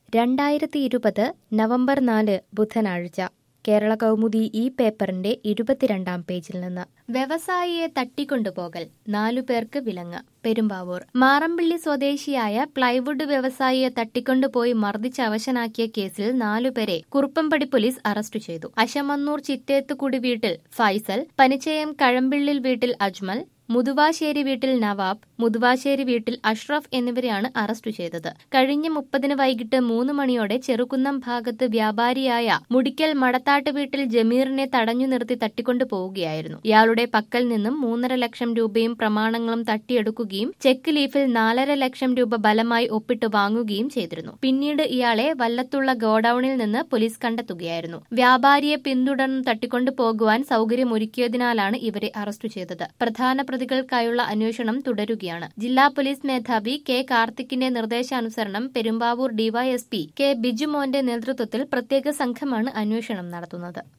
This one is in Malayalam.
രണ്ടായിരത്തി ഇരുപത് നവംബർ നാല് ബുധനാഴ്ച കേരള കൗമുദി ഈ പേപ്പറിന്റെ ഇരുപത്തിരണ്ടാം പേജിൽ നിന്ന് വ്യവസായിയെ തട്ടിക്കൊണ്ടുപോകൽ നാലു പേർക്ക് വിലങ്ങ് പെരുമ്പാവൂർ മാറമ്പിള്ളി സ്വദേശിയായ പ്ലൈവുഡ് വ്യവസായിയെ തട്ടിക്കൊണ്ടുപോയി മർദ്ദിച്ച് അവശനാക്കിയ കേസിൽ നാലുപേരെ കുറുപ്പംപടി പോലീസ് അറസ്റ്റ് ചെയ്തു അശമന്നൂർ ചിറ്റേത്തുകുടി വീട്ടിൽ ഫൈസൽ പനിച്ചയം കഴമ്പിള്ളിൽ വീട്ടിൽ അജ്മൽ മുതുവാശ്ശേരി വീട്ടിൽ നവാബ് മുതുവാശ്ശേരി വീട്ടിൽ അഷ്റഫ് എന്നിവരെയാണ് അറസ്റ്റ് ചെയ്തത് കഴിഞ്ഞ മുപ്പതിന് വൈകിട്ട് മൂന്ന് മണിയോടെ ചെറുകുന്നം ഭാഗത്ത് വ്യാപാരിയായ മുടിക്കൽ മടത്താട്ട് വീട്ടിൽ ജമീറിനെ തടഞ്ഞു നിർത്തി തട്ടിക്കൊണ്ടു പോവുകയായിരുന്നു ഇയാളുടെ പക്കൽ നിന്നും മൂന്നര ലക്ഷം രൂപയും പ്രമാണങ്ങളും തട്ടിയെടുക്കുകയും ചെക്ക് ലീഫിൽ നാലര ലക്ഷം രൂപ ബലമായി ഒപ്പിട്ട് വാങ്ങുകയും ചെയ്തിരുന്നു പിന്നീട് ഇയാളെ വല്ലത്തുള്ള ഗോഡൌണിൽ നിന്ന് പോലീസ് കണ്ടെത്തുകയായിരുന്നു വ്യാപാരിയെ പിന്തുടർന്ന് തട്ടിക്കൊണ്ടു പോകുവാൻ സൗകര്യമൊരുക്കിയതിനാലാണ് ഇവരെ അറസ്റ്റ് ചെയ്തത് പ്രധാന പ്രതികൾക്കായുള്ള അന്വേഷണം തുടരുകയാണ് ജില്ലാ പോലീസ് മേധാവി കെ കാർത്തിക്കിന്റെ നിർദ്ദേശാനുസരണം പെരുമ്പാവൂർ ഡിവൈഎസ്പി കെ ബിജുമോന്റെ നേതൃത്വത്തിൽ പ്രത്യേക സംഘമാണ് അന്വേഷണം നടത്തുന്നത്